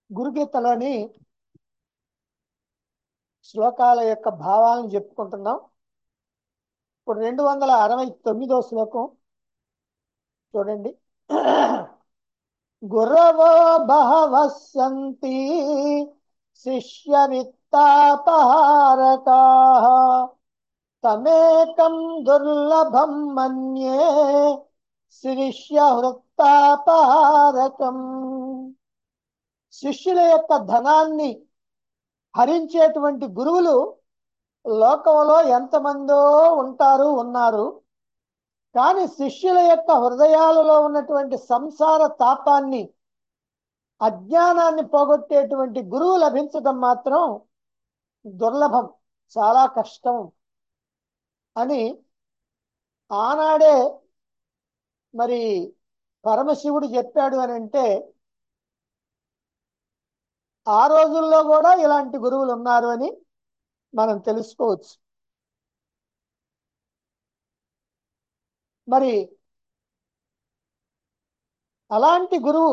గురుగీతలోని శ్లోకాల యొక్క భావాలను చెప్పుకుంటున్నాం ఇప్పుడు రెండు వందల అరవై తొమ్మిదో శ్లోకం చూడండి గురవో బహవ సంతి శిష్య విత్తాపహారకా తమేకం దుర్లభం మన్యే శిష్య వృత్తాపహారకం శిష్యుల యొక్క ధనాన్ని హరించేటువంటి గురువులు లోకంలో ఎంతమందో ఉంటారు ఉన్నారు కానీ శిష్యుల యొక్క హృదయాలలో ఉన్నటువంటి సంసార తాపాన్ని అజ్ఞానాన్ని పోగొట్టేటువంటి గురువు లభించడం మాత్రం దుర్లభం చాలా కష్టం అని ఆనాడే మరి పరమశివుడు చెప్పాడు అని అంటే ఆ రోజుల్లో కూడా ఇలాంటి గురువులు ఉన్నారు అని మనం తెలుసుకోవచ్చు మరి అలాంటి గురువు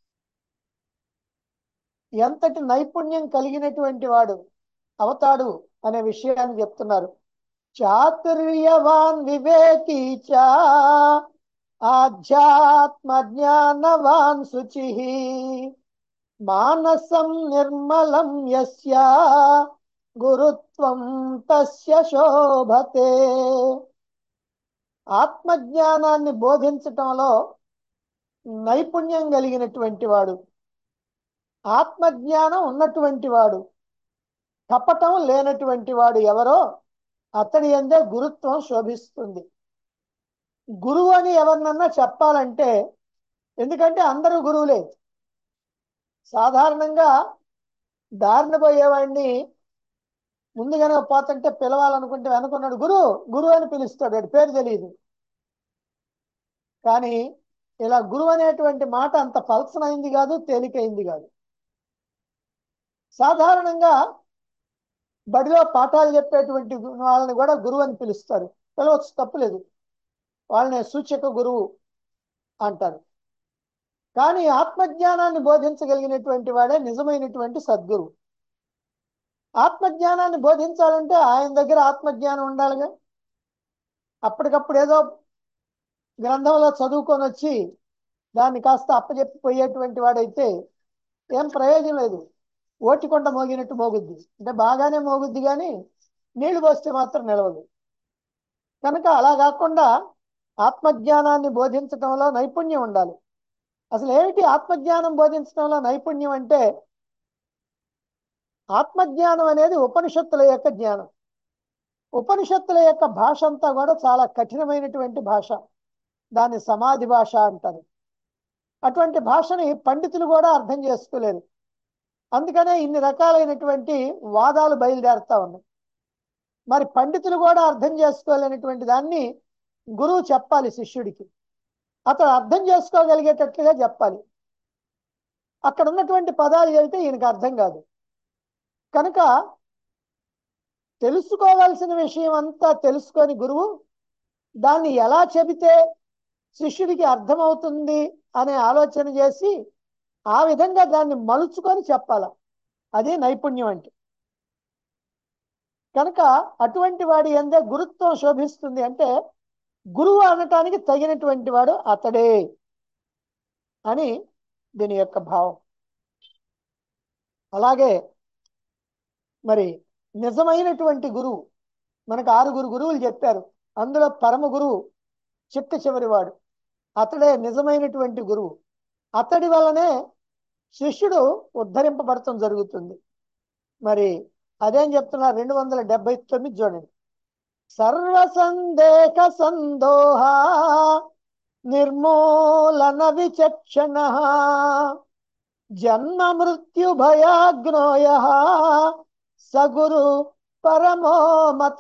ఎంతటి నైపుణ్యం కలిగినటువంటి వాడు అవతాడు అనే విషయాన్ని చెప్తున్నారు చాతుర్యవాన్ వివేకీ చ ఆధ్యాత్మ జ్ఞానవాన్ శుచి మానసం నిర్మలం యస్య గురుత్వం తస్య శోభతే ఆత్మజ్ఞానాన్ని బోధించటంలో నైపుణ్యం కలిగినటువంటి వాడు ఆత్మజ్ఞానం ఉన్నటువంటి వాడు కపటం లేనటువంటి వాడు ఎవరో అతడి ఎందే గురుత్వం శోభిస్తుంది గురువు అని ఎవరినన్నా చెప్పాలంటే ఎందుకంటే అందరూ గురువులే సాధారణంగా దారిన పోయేవాడిని ముందుగానే పోతుంటే పిలవాలనుకుంటే వెనుకున్నాడు గురు గురువు అని పిలుస్తాడు వాడి పేరు తెలియదు కానీ ఇలా గురువు అనేటువంటి మాట అంత పల్సనైంది కాదు తేలికైంది కాదు సాధారణంగా బడిలో పాఠాలు చెప్పేటువంటి వాళ్ళని కూడా గురువు అని పిలుస్తారు పిలవచ్చు తప్పులేదు వాళ్ళని సూచక గురువు అంటారు కానీ ఆత్మజ్ఞానాన్ని బోధించగలిగినటువంటి వాడే నిజమైనటువంటి సద్గురువు ఆత్మజ్ఞానాన్ని బోధించాలంటే ఆయన దగ్గర ఆత్మజ్ఞానం ఉండాలిగా అప్పటికప్పుడు ఏదో గ్రంథంలో చదువుకొని వచ్చి దాన్ని కాస్త అప్పచెప్పిపోయేటువంటి వాడైతే ఏం ప్రయోజనం లేదు ఓటికొండ మోగినట్టు మోగుద్ది అంటే బాగానే మోగుద్ది కానీ నీళ్లు పోస్తే మాత్రం నిలవదు కనుక అలా కాకుండా ఆత్మజ్ఞానాన్ని బోధించడంలో నైపుణ్యం ఉండాలి అసలు ఏమిటి ఆత్మజ్ఞానం బోధించడంలో నైపుణ్యం అంటే ఆత్మజ్ఞానం అనేది ఉపనిషత్తుల యొక్క జ్ఞానం ఉపనిషత్తుల యొక్క భాష అంతా కూడా చాలా కఠినమైనటువంటి భాష దాన్ని సమాధి భాష అంటారు అటువంటి భాషని పండితులు కూడా అర్థం చేసుకోలేరు అందుకనే ఇన్ని రకాలైనటువంటి వాదాలు బయలుదేరుతా ఉన్నాయి మరి పండితులు కూడా అర్థం చేసుకోలేనటువంటి దాన్ని గురువు చెప్పాలి శిష్యుడికి అతడు అర్థం చేసుకోగలిగేటట్లుగా చెప్పాలి అక్కడ ఉన్నటువంటి పదాలు వెళ్తే ఈయనకు అర్థం కాదు కనుక తెలుసుకోవాల్సిన విషయం అంతా తెలుసుకొని గురువు దాన్ని ఎలా చెబితే శిష్యుడికి అర్థమవుతుంది అనే ఆలోచన చేసి ఆ విధంగా దాన్ని మలుచుకొని చెప్పాల అదే నైపుణ్యం అంటే కనుక అటువంటి వాడి ఎందే గురుత్వం శోభిస్తుంది అంటే గురువు అనటానికి తగినటువంటి వాడు అతడే అని దీని యొక్క భావం అలాగే మరి నిజమైనటువంటి గురువు మనకు ఆరుగురు గురువులు చెప్పారు అందులో పరమ గురువు చిట్ట చివరి వాడు అతడే నిజమైనటువంటి గురువు అతడి వల్లనే శిష్యుడు ఉద్ధరింపబడటం జరుగుతుంది మరి అదేం చెప్తున్నారు రెండు వందల డెబ్బై తొమ్మిది చూడండి సర్వ సందేహ సందోహ నిర్మూలన విచక్షణ జన్మ మృత్యు భయాగ్నోయ సగురు పరమో మత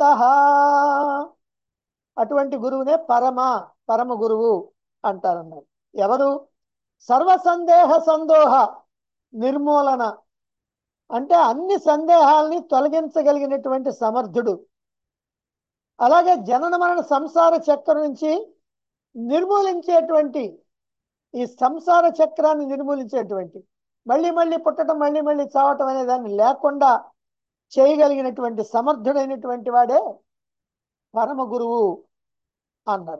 అటువంటి గురువునే పరమ పరమ గురువు అంటారన్నారు ఎవరు సర్వ సందేహ సందోహ నిర్మూలన అంటే అన్ని సందేహాల్ని తొలగించగలిగినటువంటి సమర్థుడు అలాగే జనన మరణ సంసార చక్రం నుంచి నిర్మూలించేటువంటి ఈ సంసార చక్రాన్ని నిర్మూలించేటువంటి మళ్ళీ మళ్ళీ పుట్టడం మళ్ళీ మళ్ళీ చావటం అనే దాన్ని లేకుండా చేయగలిగినటువంటి సమర్థుడైనటువంటి వాడే పరమ గురువు అన్నారు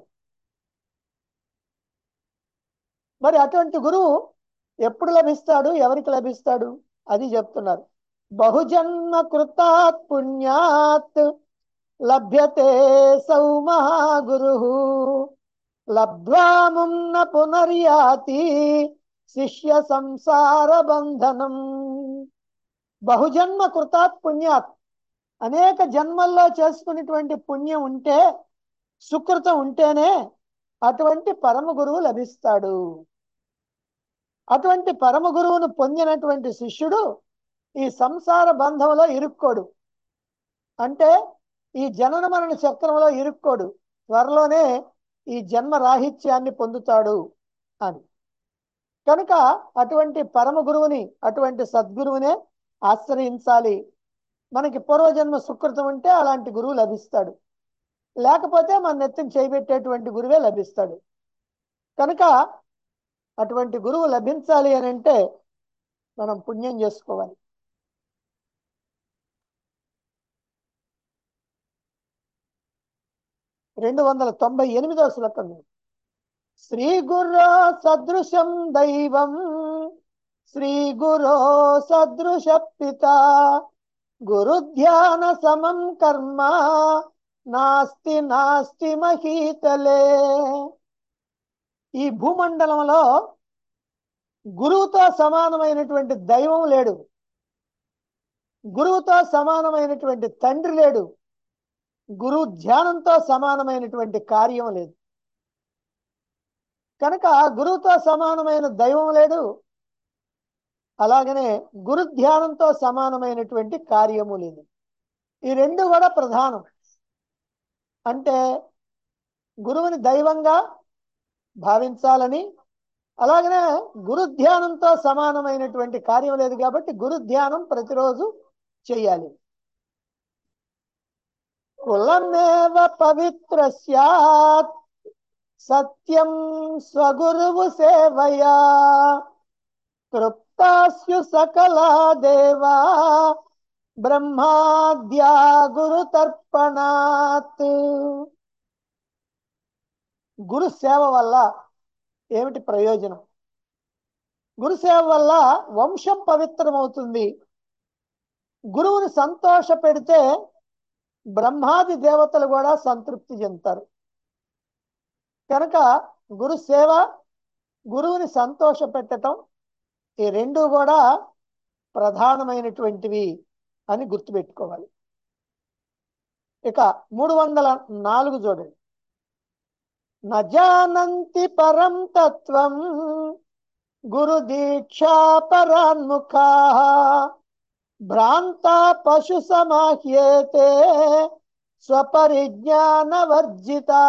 మరి అటువంటి గురువు ఎప్పుడు లభిస్తాడు ఎవరికి లభిస్తాడు అది చెప్తున్నారు బహుజన్మ కృతాత్ పుణ్యాత్ లభ్యతే సౌ మహాగురు లబ్ధ్వామున్న పునర్యాతి శిష్య సంసార బంధనం బహుజన్మ కృతాత్ పుణ్యాత్ అనేక జన్మల్లో చేసుకునేటువంటి పుణ్యం ఉంటే సుకృతం ఉంటేనే అటువంటి పరమ గురువు లభిస్తాడు అటువంటి పరమ గురువును పొందినటువంటి శిష్యుడు ఈ సంసార బంధంలో ఇరుక్కోడు అంటే ఈ జనన మరణ చక్రంలో ఇరుక్కోడు త్వరలోనే ఈ జన్మ రాహిత్యాన్ని పొందుతాడు అని కనుక అటువంటి పరమ గురువుని అటువంటి సద్గురువునే ఆశ్రయించాలి మనకి పూర్వజన్మ సుకృతం ఉంటే అలాంటి గురువు లభిస్తాడు లేకపోతే మన నెత్తిని చేయబెట్టేటువంటి గురువే లభిస్తాడు కనుక అటువంటి గురువు లభించాలి అని అంటే మనం పుణ్యం చేసుకోవాలి రెండు వందల తొంభై ఎనిమిదవ శ్లోకం శ్రీ గురో సదృశం దైవం శ్రీ గురో సదృశ పిత గురు ధ్యాన సమం కర్మ నాస్తి నాస్తి మహీతలే ఈ భూమండలంలో గురువుతో సమానమైనటువంటి దైవం లేడు గురువుతో సమానమైనటువంటి తండ్రి లేడు గురువు ధ్యానంతో సమానమైనటువంటి కార్యం లేదు కనుక గురువుతో సమానమైన దైవం లేడు అలాగనే గురు ధ్యానంతో సమానమైనటువంటి కార్యము లేదు ఈ రెండు కూడా ప్రధానం అంటే గురువుని దైవంగా భావించాలని అలాగనే గురు ధ్యానంతో సమానమైనటువంటి కార్యం లేదు కాబట్టి గురు ధ్యానం ప్రతిరోజు చేయాలి కులమేవ పవిత్ర సత్ సత్యం స్వగురువు సేవయా తృప్తాస్యు సకలా దేవా బ్రహ్మాద్యా గురు తర్పణాత్ గురు సేవ వల్ల ఏమిటి ప్రయోజనం గురు సేవ వల్ల వంశం పవిత్రమవుతుంది గురువుని సంతోష పెడితే బ్రహ్మాది దేవతలు కూడా సంతృప్తి చెందుతారు కనుక గురు సేవ గురువుని సంతోష పెట్టడం ఈ రెండు కూడా ప్రధానమైనటువంటివి అని గుర్తుపెట్టుకోవాలి ఇక మూడు వందల నాలుగు చూడండి నజానంతి పరం తత్వం గురు దీక్షా పరాన్ముఖా భ్రాంత పశు సమాహ్యేతే స్వపరిజ్ఞాన వర్జితా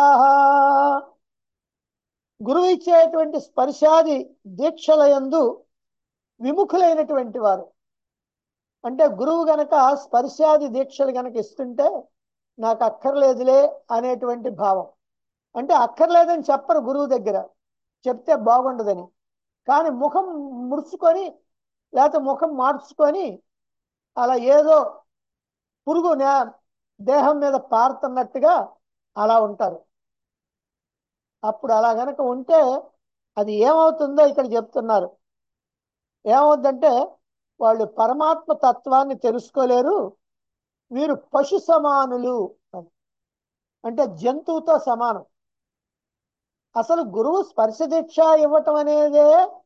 గురువు ఇచ్చేటువంటి స్పర్శాది దీక్షల యందు విముఖులైనటువంటి వారు అంటే గురువు గనక స్పర్శాది దీక్షలు గనక ఇస్తుంటే నాకు అక్కర్లేదులే అనేటువంటి భావం అంటే అక్కర్లేదని చెప్పరు గురువు దగ్గర చెప్తే బాగుండదని కానీ ముఖం ముడుచుకొని లేకపోతే ముఖం మార్చుకొని అలా ఏదో పురుగు నే- దేహం మీద పారుతున్నట్టుగా అలా ఉంటారు అప్పుడు అలా గనక ఉంటే అది ఏమవుతుందో ఇక్కడ చెప్తున్నారు ఏమవుద్దంటే వాళ్ళు పరమాత్మ తత్వాన్ని తెలుసుకోలేరు వీరు పశు సమానులు అని అంటే జంతువుతో సమానం అసలు గురువు స్పర్శ దీక్ష ఇవ్వటం అనేదే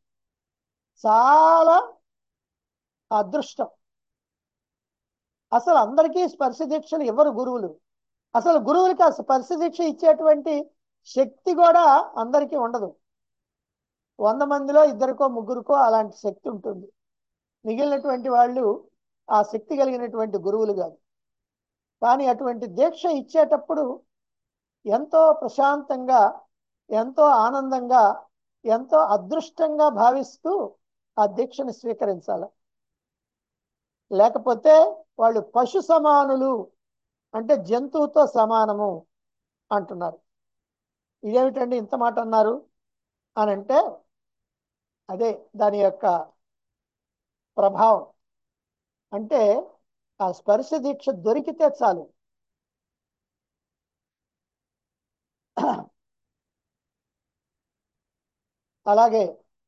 చాలా అదృష్టం అసలు అందరికీ స్పర్శ దీక్షలు ఇవ్వరు గురువులు అసలు గురువులకి ఆ స్పర్శ దీక్ష ఇచ్చేటువంటి శక్తి కూడా అందరికీ ఉండదు వంద మందిలో ఇద్దరికో ముగ్గురికో అలాంటి శక్తి ఉంటుంది మిగిలినటువంటి వాళ్ళు ఆ శక్తి కలిగినటువంటి గురువులు కాదు కానీ అటువంటి దీక్ష ఇచ్చేటప్పుడు ఎంతో ప్రశాంతంగా ఎంతో ఆనందంగా ఎంతో అదృష్టంగా భావిస్తూ ఆ దీక్షను స్వీకరించాలి లేకపోతే వాళ్ళు పశు సమానులు అంటే జంతువుతో సమానము అంటున్నారు ఇదేమిటండి ఇంత మాట అన్నారు అని అంటే అదే దాని యొక్క ప్రభావం అంటే ఆ స్పర్శ దీక్ష దొరికితే చాలు అలాగే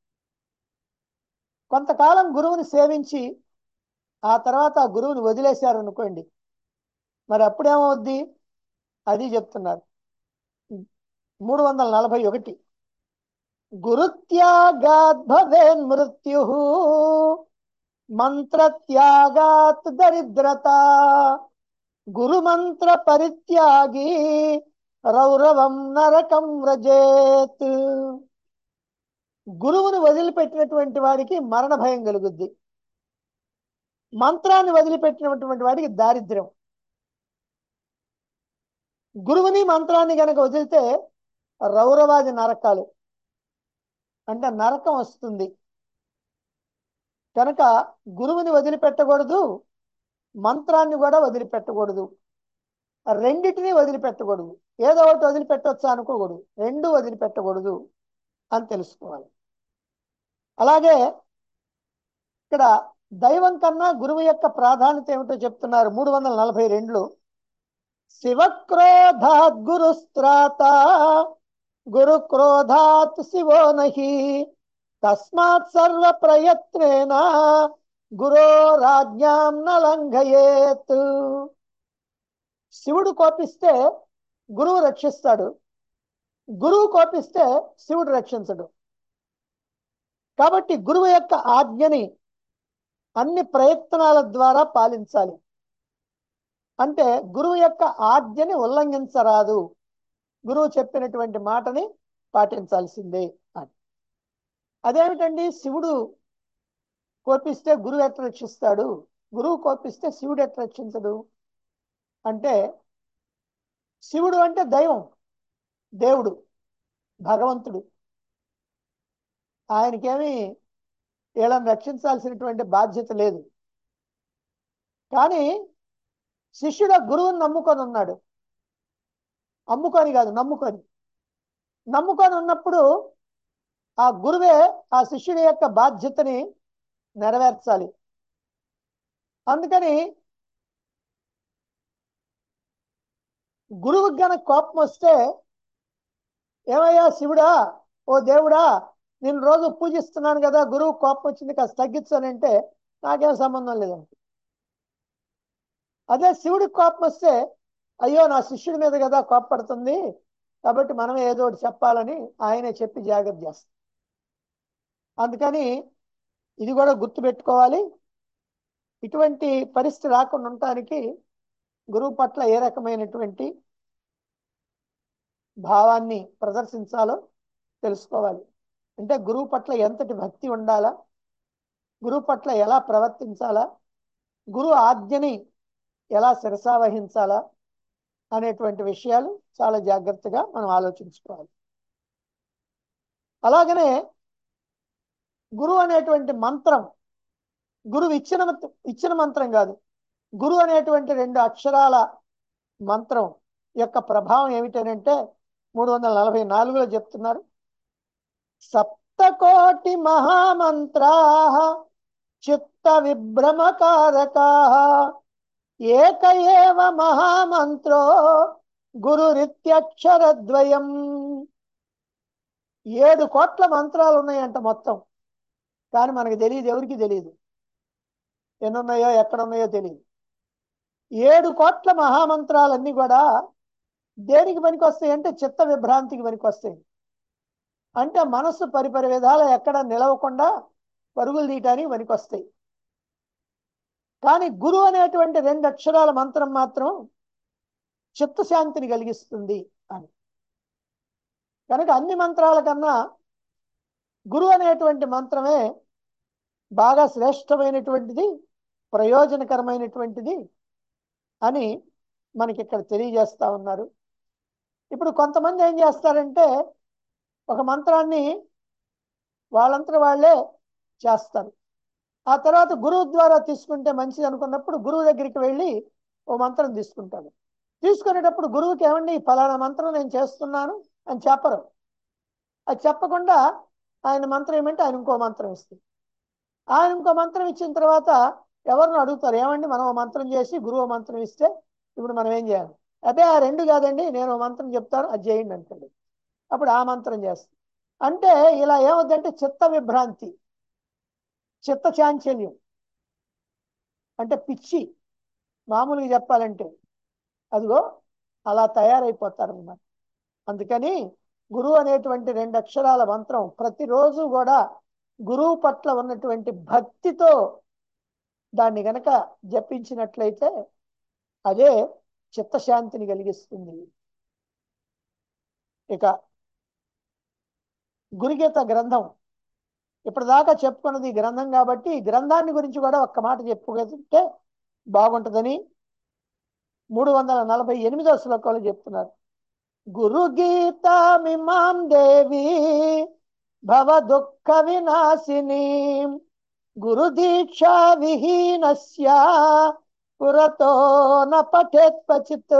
కొంతకాలం గురువుని సేవించి ఆ తర్వాత ఆ గురువుని వదిలేశారు అనుకోండి మరి అప్పుడేమవుద్ది అది చెప్తున్నారు మూడు వందల నలభై ఒకటి గురుత్యాగాత్ భవేన్ మృత్యు మంత్రత్యాగాత్ దరిద్రత గురుమంత్ర పరిత్యాగి రౌరవం నరకం వ్రజేత్ గురువుని వదిలిపెట్టినటువంటి వాడికి మరణ భయం కలుగుద్ది మంత్రాన్ని వదిలిపెట్టినటువంటి వాడికి దారిద్ర్యం గురువుని మంత్రాన్ని గనక వదిలితే రౌరవాది నరకాలు అంటే నరకం వస్తుంది కనుక గురువుని వదిలిపెట్టకూడదు మంత్రాన్ని కూడా వదిలిపెట్టకూడదు రెండిటిని వదిలిపెట్టకూడదు ఏదో ఒకటి వదిలిపెట్టొచ్చా అనుకోకూడదు రెండు వదిలిపెట్టకూడదు అని తెలుసుకోవాలి అలాగే ఇక్కడ దైవం కన్నా గురువు యొక్క ప్రాధాన్యత ఏమిటో చెప్తున్నారు మూడు వందల నలభై రెండులో శివక్రోధాత్ గురుస్త్రాత గురు క్రోధాత్ శివో నహి తస్మాత్ సర్వ ప్రయత్నేన గురో రాజ్ఞాం నలంఘయేత్ శివుడు కోపిస్తే గురువు రక్షిస్తాడు గురువు కోపిస్తే శివుడు రక్షించడు కాబట్టి గురువు యొక్క ఆజ్ఞని అన్ని ప్రయత్నాల ద్వారా పాలించాలి అంటే గురువు యొక్క ఆజ్ఞని ఉల్లంఘించరాదు గురువు చెప్పినటువంటి మాటని పాటించాల్సిందే అని అదేమిటండి శివుడు కోపిస్తే గురువు ఎట్లా రక్షిస్తాడు గురువు కోపిస్తే శివుడు ఎట్లా రక్షించడు అంటే శివుడు అంటే దైవం దేవుడు భగవంతుడు ఆయనకేమి వీళ్ళని రక్షించాల్సినటువంటి బాధ్యత లేదు కానీ శిష్యుడు గురువుని నమ్ముకొని ఉన్నాడు అమ్ముకొని కాదు నమ్ముకొని నమ్ముకొని ఉన్నప్పుడు ఆ గురువే ఆ శిష్యుడి యొక్క బాధ్యతని నెరవేర్చాలి అందుకని గురువుకి గనక కోపం వస్తే ఏమయ్యా శివుడా ఓ దేవుడా నేను రోజు పూజిస్తున్నాను కదా గురువు కోపం వచ్చింది కాస్త తగ్గించానంటే నాకేం సంబంధం లేదండి అదే శివుడికి కోపం వస్తే అయ్యో నా శిష్యుడి మీద కదా కోపపడుతుంది కాబట్టి మనం ఏదో ఒకటి చెప్పాలని ఆయనే చెప్పి జాగ్రత్త చేస్తాం అందుకని ఇది కూడా గుర్తుపెట్టుకోవాలి ఇటువంటి పరిస్థితి రాకుండా ఉండటానికి గురువు పట్ల ఏ రకమైనటువంటి భావాన్ని ప్రదర్శించాలో తెలుసుకోవాలి అంటే గురువు పట్ల ఎంతటి భక్తి ఉండాలా గురువు పట్ల ఎలా ప్రవర్తించాలా గురువు ఆజ్ఞని ఎలా శిరసావహించాలా అనేటువంటి విషయాలు చాలా జాగ్రత్తగా మనం ఆలోచించుకోవాలి అలాగనే గురువు అనేటువంటి మంత్రం గురువు ఇచ్చిన ఇచ్చిన మంత్రం కాదు గురువు అనేటువంటి రెండు అక్షరాల మంత్రం యొక్క ప్రభావం ఏమిటనంటే మూడు వందల నలభై నాలుగులో చెప్తున్నారు సప్తకోటి మహామంత్రా చిత్త విభ్రమకారకా ఏక ఏవ మహామంత్రో గురురిత్యక్షరద్వయం ఏడు కోట్ల మంత్రాలు ఉన్నాయంట మొత్తం కానీ మనకు తెలియదు ఎవరికి తెలియదు ఎన్నున్నాయో ఎక్కడున్నాయో తెలియదు ఏడు కోట్ల మహామంత్రాలన్నీ కూడా దేనికి పనికి వస్తాయి అంటే చిత్త విభ్రాంతికి పనికి వస్తాయి అంటే మనస్సు పరిపరి విధాల ఎక్కడ నిలవకుండా పరుగులు తీయటానికి పనికి వస్తాయి కానీ గురు అనేటువంటి రెండు అక్షరాల మంత్రం మాత్రం చిత్తశాంతిని కలిగిస్తుంది అని కనుక అన్ని మంత్రాల కన్నా గురు అనేటువంటి మంత్రమే బాగా శ్రేష్టమైనటువంటిది ప్రయోజనకరమైనటువంటిది అని మనకి ఇక్కడ తెలియజేస్తా ఉన్నారు ఇప్పుడు కొంతమంది ఏం చేస్తారంటే ఒక మంత్రాన్ని వాళ్ళంతా వాళ్ళే చేస్తారు ఆ తర్వాత గురువు ద్వారా తీసుకుంటే మంచిది అనుకున్నప్పుడు గురువు దగ్గరికి వెళ్ళి ఓ మంత్రం తీసుకుంటాడు తీసుకునేటప్పుడు గురువుకి ఏమండి ఫలానా మంత్రం నేను చేస్తున్నాను అని చెప్పరు అది చెప్పకుండా ఆయన మంత్రం ఏమంటే ఆయన ఇంకో మంత్రం ఇస్తుంది ఆయన ఇంకో మంత్రం ఇచ్చిన తర్వాత ఎవరిని అడుగుతారు ఏమండి మనం ఓ మంత్రం చేసి గురువు ఓ మంత్రం ఇస్తే ఇప్పుడు మనం ఏం చేయాలి అదే ఆ రెండు కాదండి నేను ఓ మంత్రం చెప్తాను అది చేయండి అంటాడు అప్పుడు ఆ మంత్రం చేస్తాం అంటే ఇలా ఏమవుతుందంటే చిత్త విభ్రాంతి చిత్త చాంచల్యం అంటే పిచ్చి మామూలుగా చెప్పాలంటే అదిగో అలా తయారైపోతారు అన్నమాట అందుకని గురువు అనేటువంటి రెండు అక్షరాల మంత్రం ప్రతిరోజు కూడా గురువు పట్ల ఉన్నటువంటి భక్తితో దాన్ని గనక జపించినట్లయితే అదే చిత్తశాంతిని కలిగిస్తుంది ఇక గురుగీత గ్రంథం ఇప్పటిదాకా చెప్పుకున్నది ఈ గ్రంథం కాబట్టి ఈ గ్రంథాన్ని గురించి కూడా ఒక్క మాట చెప్పుకుంటే బాగుంటుందని మూడు వందల నలభై ఎనిమిదో శ్లోకంలో చెప్తున్నారు గురు గీత మిమాం దేవి భవ దుఃఖ వినాశిని గురు దీక్ష విహీనస్య పురతో న పఠేత్ క్వచిత్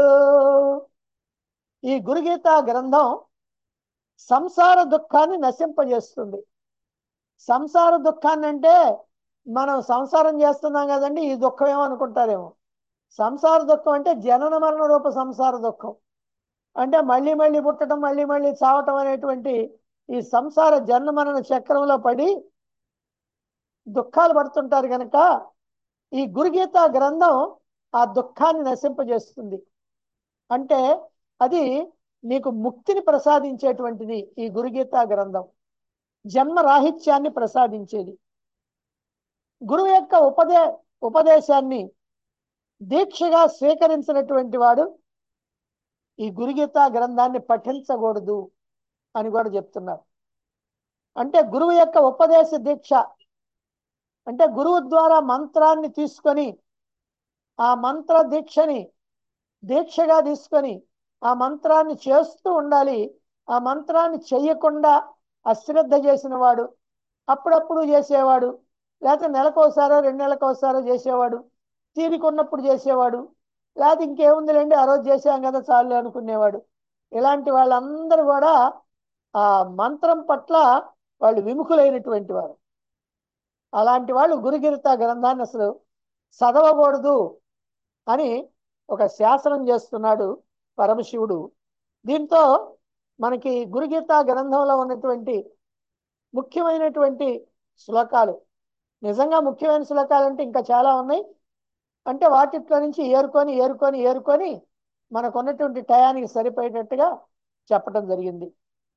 ఈ గురుగీత గ్రంథం సంసార దుఃఖాన్ని నశింపజేస్తుంది సంసార దుఃఖాన్ని అంటే మనం సంసారం చేస్తున్నాం కదండి ఈ దుఃఖం ఏమనుకుంటారేమో సంసార దుఃఖం అంటే జనన మరణ రూప సంసార దుఃఖం అంటే మళ్ళీ మళ్ళీ పుట్టడం మళ్ళీ మళ్ళీ చావటం అనేటువంటి ఈ సంసార జన్మ మరణ చక్రంలో పడి దుఃఖాలు పడుతుంటారు కనుక ఈ గురుగీత గ్రంథం ఆ దుఃఖాన్ని నశింపజేస్తుంది అంటే అది నీకు ముక్తిని ప్రసాదించేటువంటిది ఈ గురుగీత గ్రంథం జన్మ రాహిత్యాన్ని ప్రసాదించేది గురువు యొక్క ఉపదే ఉపదేశాన్ని దీక్షగా స్వీకరించినటువంటి వాడు ఈ గురుగీత గ్రంథాన్ని పఠించకూడదు అని కూడా చెప్తున్నారు అంటే గురువు యొక్క ఉపదేశ దీక్ష అంటే గురువు ద్వారా మంత్రాన్ని తీసుకొని ఆ మంత్ర దీక్షని దీక్షగా తీసుకొని ఆ మంత్రాన్ని చేస్తూ ఉండాలి ఆ మంత్రాన్ని చెయ్యకుండా అశ్రద్ధ చేసిన వాడు అప్పుడప్పుడు చేసేవాడు లేకపోతే నెలకోసారో రెండు నెలకోసారో చేసేవాడు తీరికున్నప్పుడు చేసేవాడు లేకపోతే ఇంకేముందిలేండి ఆ రోజు చేసాం కదా చాలు అనుకునేవాడు ఇలాంటి వాళ్ళందరూ కూడా ఆ మంత్రం పట్ల వాళ్ళు విముఖులైనటువంటి వారు అలాంటి వాళ్ళు గురుగిరిత గ్రంథాన్ని అసలు చదవకూడదు అని ఒక శాసనం చేస్తున్నాడు పరమశివుడు దీంతో మనకి గురుగీత గ్రంథంలో ఉన్నటువంటి ముఖ్యమైనటువంటి శ్లోకాలు నిజంగా ముఖ్యమైన శ్లోకాలు అంటే ఇంకా చాలా ఉన్నాయి అంటే వాటిట్లో నుంచి ఏరుకొని ఏరుకొని ఏరుకొని మనకు ఉన్నటువంటి టయానికి సరిపోయేటట్టుగా చెప్పడం జరిగింది